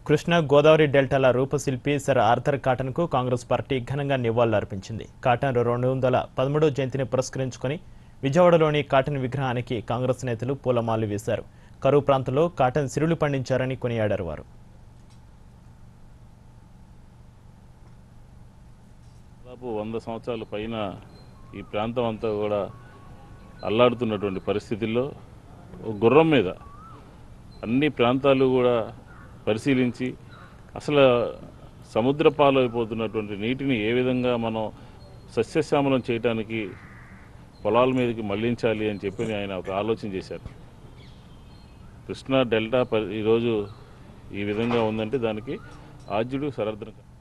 కృష్ణా గోదావరి డెల్టాల రూపశిల్పి sir Arthur కాటన్కు కాంగ్రెస్ పార్టీ ఘనంగా నివాళులర్పించింది కాటన్ రెండు వందల పదమూడో జయంతిని పురస్కరించుకొని విజయవాడలోని కాటన్ విగ్రహానికి కాంగ్రెస్ నేతలు పూలమాలలు వేశారు కరువు ప్రాంతంలో కాటన్ సిరులు పండించారని కొనియాడారు వారు దాదాపు వంద సంవత్సరాల పైన ఈ ప్రాంతం అంతా కూడా అల్లాడుతున్నటువంటి పరిస్థితుల్లో ఒక గుర్రం మీద అన్ని ప్రాంతాలు కూడా పరిశీలించి అసలు సముద్ర పాలైపోతున్నటువంటి నీటిని ఏ విధంగా మనం సస్యశ్యామలం చేయడానికి పొలాల మీదకి మళ్లించాలి అని చెప్పి ఆయన ఒక ఆలోచన చేశారు కృష్ణా డెల్టా పరి- ఈరోజు ఈ విధంగా ఉందంటే దానికి ఆద్యుడు సరర్థన